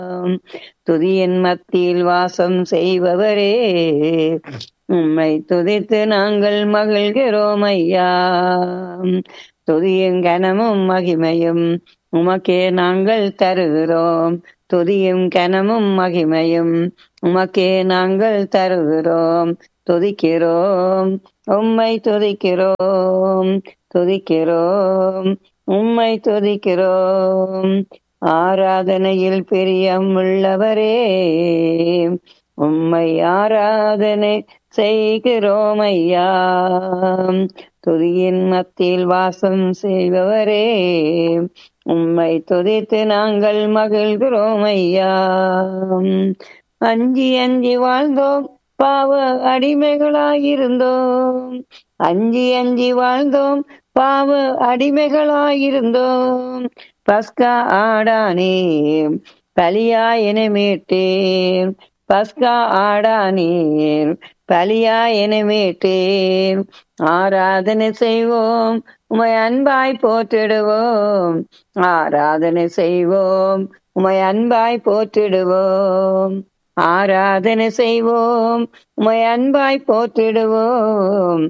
துதியின் மத்தியில் வாசம் செய்பவரே உம்மை துதித்து நாங்கள் மகிழ்கிறோம் ஐயா துதியும் கனமும் மகிமையும் உமக்கே நாங்கள் தருகிறோம் துதியும் கனமும் மகிமையும் உமக்கே நாங்கள் தருகிறோம் துதிக்கிறோம் உம்மை துதிக்கிறோம் துதிக்கிறோம் உம்மை துதிக்கிறோம் ஆராதனையில் பிரியம் உள்ளவரே உம்மை ஆராதனை செய்கிறோம் ஐயா துதியின் மத்தியில் வாசம் செய்பவரே உம்மை துதித்து நாங்கள் மகிழ்கிறோம் ஐயா அஞ்சி அஞ்சி வாழ்ந்தோம் பாவ அடிமைகளாயிருந்தோம் அஞ்சி அஞ்சி வாழ்ந்தோம் பாவ அடிமைகளாயிருந்தோம் பஸ்கா ஆடானே பலியா என மீட்டேன் பஸ்கா ஆடானீர் பலியா என மீட்டேன் ஆராதனை செய்வோம் உமை அன்பாய் போற்றிடுவோம் ஆராதனை செய்வோம் உமை அன்பாய் போற்றிடுவோம் ஆராதனை செய்வோம் உமை அன்பாய் போற்றிடுவோம்